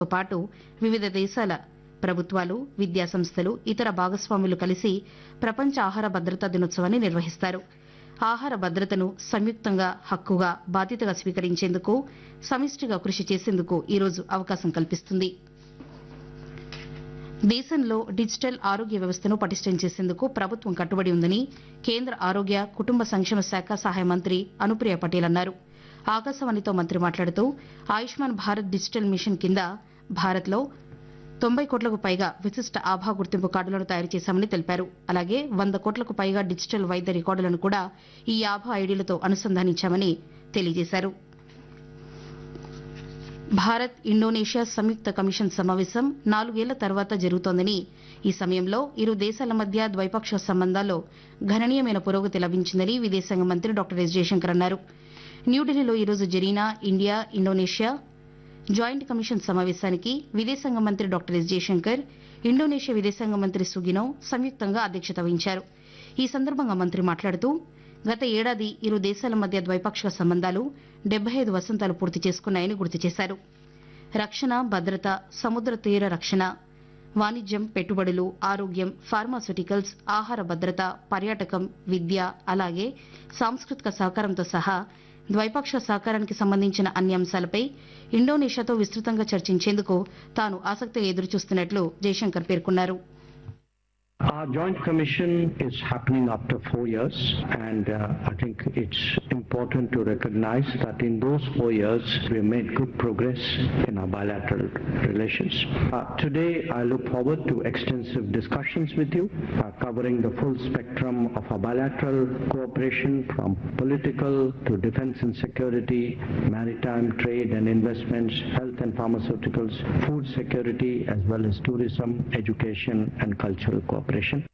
తో పాటు వివిధ దేశాల ప్రభుత్వాలు విద్యా సంస్థలు ఇతర భాగస్వాములు కలిసి ప్రపంచ ఆహార భద్రతా దినోత్సవాన్ని నిర్వహిస్తారు ఆహార భద్రతను సంయుక్తంగా హక్కుగా బాధ్యతగా స్వీకరించేందుకు సమిష్టిగా కృషి చేసేందుకు ఈ రోజు అవకాశం కల్పిస్తుంది దేశంలో డిజిటల్ ఆరోగ్య వ్యవస్థను పటిష్టం చేసేందుకు ప్రభుత్వం కట్టుబడి ఉందని కేంద్ర ఆరోగ్య కుటుంబ సంక్షేమ శాఖ సహాయ మంత్రి అనుప్రియ పటేల్ అన్నారు ఆకాశవాణితో మంత్రి మాట్లాడుతూ ఆయుష్మాన్ భారత్ డిజిటల్ మిషన్ కింద భారత్లో తొంభై కోట్లకు పైగా విశిష్ట ఆభా గుర్తింపు కార్డులను తయారు చేశామని తెలిపారు అలాగే వంద కోట్లకు పైగా డిజిటల్ వైద్య రికార్డులను కూడా ఈ ఆభా ఐడీలతో అనుసంధానించామని తెలియజేశారు భారత్ ఇండోనేషియా సంయుక్త కమిషన్ సమావేశం నాలుగేళ్ల తర్వాత జరుగుతోందని ఈ సమయంలో ఇరు దేశాల మధ్య ద్వైపాక్షిక సంబంధాల్లో గణనీయమైన పురోగతి లభించిందని విదేశాంగ మంత్రి డాక్టర్ ఎస్ జయశంకర్ అన్నారు న్యూఢిల్లీలో ఈరోజు జరిగిన ఇండియా ఇండోనేషియా జాయింట్ కమిషన్ సమావేశానికి విదేశాంగ మంత్రి డాక్టర్ ఎస్ జయశంకర్ ఇండోనేషియా విదేశాంగ మంత్రి సుగినో సంయుక్తంగా అధ్యక్షత వహించారు ఈ సందర్భంగా మంత్రి మాట్లాడుతూ గత ఏడాది ఇరు దేశాల మధ్య ద్వైపాక్షిక సంబంధాలు డెబ్బై ఐదు వసంతాలు పూర్తి చేసుకున్నాయని గుర్తు చేశారు రక్షణ భద్రత సముద్ర తీర రక్షణ వాణిజ్యం పెట్టుబడులు ఆరోగ్యం ఫార్మాస్యూటికల్స్ ఆహార భద్రత పర్యాటకం విద్య అలాగే సాంస్కృతిక సహకారంతో సహా ద్వైపాక్షిక సహకారానికి సంబంధించిన అన్ని అంశాలపై ఇండోనేషియాతో విస్తృతంగా చర్చించేందుకు తాను ఆసక్తిగా ఎదురుచూస్తున్నట్లు జయశంకర్ పేర్కొన్నారు Our joint commission is happening after four years, and uh, I think it's important to recognize that in those four years we have made good progress in our bilateral relations. Uh, today, I look forward to extensive discussions with you, uh, covering the full spectrum of our bilateral cooperation from political to defense and security, maritime trade and investments, health and pharmaceuticals, food security, as well as tourism, education, and cultural cooperation.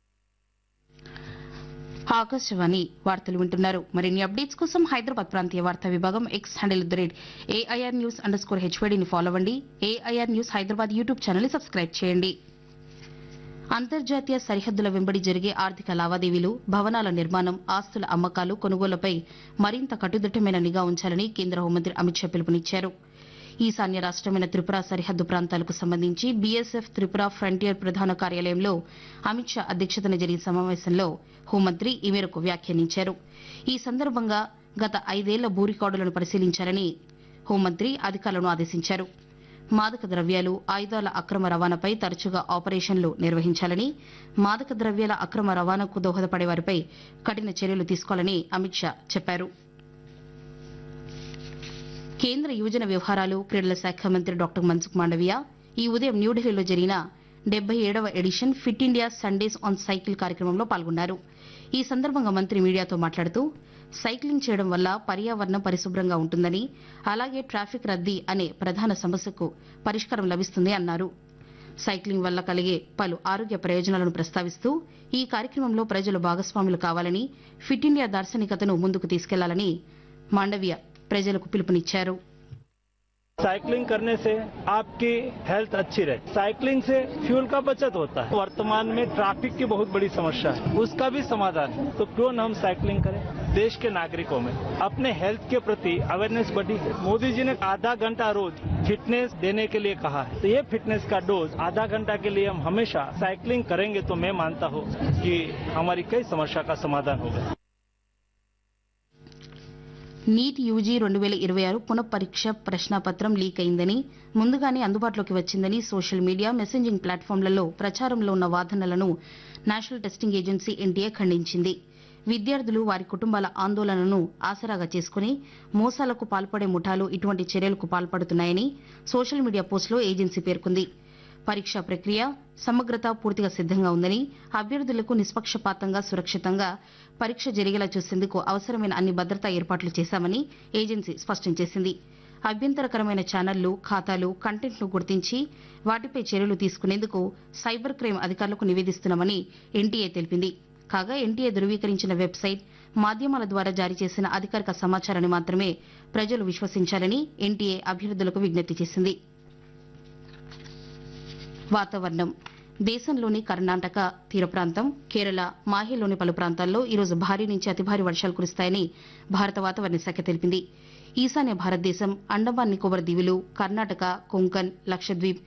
Akashvani వార్తలు వింటున్నారు మరిన్ని updates కోసం హైదరాబాద్ ప్రాంతీయ వార్తా విభాగం X handle the rate AIR news underscore హెచ్వైడీని follow అవ్వండి AIR news Hyderabad YouTube channel subscribe చేయండి అంతర్జాతీయ సరిహద్దుల వెంబడి జరిగే ఆర్థిక లావాదేవీలు భవనాల నిర్మాణం ఆస్తుల అమ్మకాలు కొనుగోళ్లపై మరింత కట్టుదిట్టమైన నిఘా ఉంచాలని కేంద్ర హోంమంత్రి అమిత్ షా పిలుపునిచ్చారు ఈశాన్య రాష్టమైన త్రిపుర సరిహద్దు ప్రాంతాలకు సంబంధించి బీఎస్ఎఫ్ త్రిపుర ఫ్రంటియర్ ప్రధాన కార్యాలయంలో అమిత్ షా అధ్యక్షతన జరిగిన సమావేశంలో హోంమంత్రి ఈ మేరకు వ్యాఖ్యానించారు ఈ సందర్భంగా గత ఐదేళ్ల భూ రికార్డులను పరిశీలించాలని హోంమంత్రి అధికారులను ఆదేశించారు మాదక ద్రవ్యాలు ఆయుధాల అక్రమ రవాణాపై తరచుగా ఆపరేషన్లు నిర్వహించాలని మాదక ద్రవ్యాల అక్రమ రవాణాకు దోహదపడే వారిపై కఠిన చర్యలు తీసుకోవాలని అమిత్ షా చెప్పారు కేంద్ర యువజన వ్యవహారాలు క్రీడల శాఖ మంత్రి డాక్టర్ మన్సుఖ్ మాండవియా ఈ ఉదయం న్యూఢిల్లీలో జరిగిన డెబ్బై ఏడవ edition fit India Sundays on cycle కార్యక్రమంలో పాల్గొన్నారు ఈ సందర్భంగా మంత్రి మీడియాతో మాట్లాడుతూ సైక్లింగ్ చేయడం వల్ల పర్యావరణం పరిశుభ్రంగా ఉంటుందని అలాగే ట్రాఫిక్ రద్దీ అనే ప్రధాన సమస్యకు పరిష్కారం లభిస్తుంది అన్నారు సైక్లింగ్ వల్ల కలిగే పలు ఆరోగ్య ప్రయోజనాలను ప్రస్తావిస్తూ ఈ కార్యక్రమంలో ప్రజలు భాగస్వాములు కావాలని ఫిట్ ఇండియా దార్శనికతను ముందుకు తీసుకెళ్లాలని మాండవ్య ప్రజలకు పిలుపునిచ్చారు साइकिलिंग करने से आपकी हेल्थ अच्छी रहती साइकिलिंग से फ्यूल का बचत होता है वर्तमान में ट्रैफिक की बहुत बड़ी समस्या है उसका भी समाधान है तो क्यों न हम साइकिलिंग करें देश के नागरिकों में अपने हेल्थ के प्रति अवेयरनेस बढ़ी है मोदी जी ने आधा घंटा रोज फिटनेस देने के लिए कहा है तो ये फिटनेस का डोज आधा घंटा के लिए हम हमेशा साइकिलिंग करेंगे तो मैं मानता हूँ कि हमारी कई समस्या का समाधान होगा నీట్ యూజీ రెండు వేల ఇరవై ఆరు పునఃపరీక్ష ప్రశ్నాపత్రం లీక్ అయిందని ముందుగానే అందుబాటులోకి వచ్చిందని సోషల్ మీడియా మెసెంజింగ్ ప్లాట్ఫామ్లలో ప్రచారంలో ఉన్న వాదనలను నేషనల్ టెస్టింగ్ ఏజెన్సీ ఎన్టీఏ ఖండించింది విద్యార్థులు వారి కుటుంబాల ఆందోళనను ఆసరాగా చేసుకుని మోసాలకు పాల్పడే ముఠాలు ఇటువంటి చర్యలకు పాల్పడుతున్నాయని సోషల్ మీడియా పోస్టులో ఏజెన్సీ పేర్కొంది పరీక్షా ప్రక్రియ సమగ్రత పూర్తిగా సిద్దంగా ఉందని అభ్యర్థులకు నిష్పక్షపాతంగా సురక్షితంగా పరీక్ష జరిగేలా చూసేందుకు అవసరమైన అన్ని భద్రతా ఏర్పాట్లు చేశామని ఏజెన్సీ స్పష్టం చేసింది అభ్యంతరకరమైన ఛానళ్లు ఖాతాలు కంటెంట్ను గుర్తించి వాటిపై చర్యలు తీసుకునేందుకు సైబర్ క్రైమ్ అధికారులకు నివేదిస్తున్నామని ఎన్టీఏ తెలిపింది కాగా ఎన్టీఏ ధృవీకరించిన వెబ్సైట్ మాధ్యమాల ద్వారా జారీ చేసిన అధికారిక సమాచారాన్ని మాత్రమే ప్రజలు విశ్వసించాలని ఎన్టీఏ అభ్యర్థులకు విజ్ఞప్తి చేసింది వాతావరణం దేశంలోని కర్ణాటక తీర ప్రాంతం కేరళ మాహేలోని పలు ప్రాంతాల్లో ఈరోజు భారీ నుంచి అతి భారీ వర్షాలు కురుస్తాయని భారత వాతావరణ శాఖ తెలిపింది ఈశాన్య భారతదేశం అండమాన్ నికోబార్ దీవులు కర్ణాటక కొంకన్ లక్షద్వీప్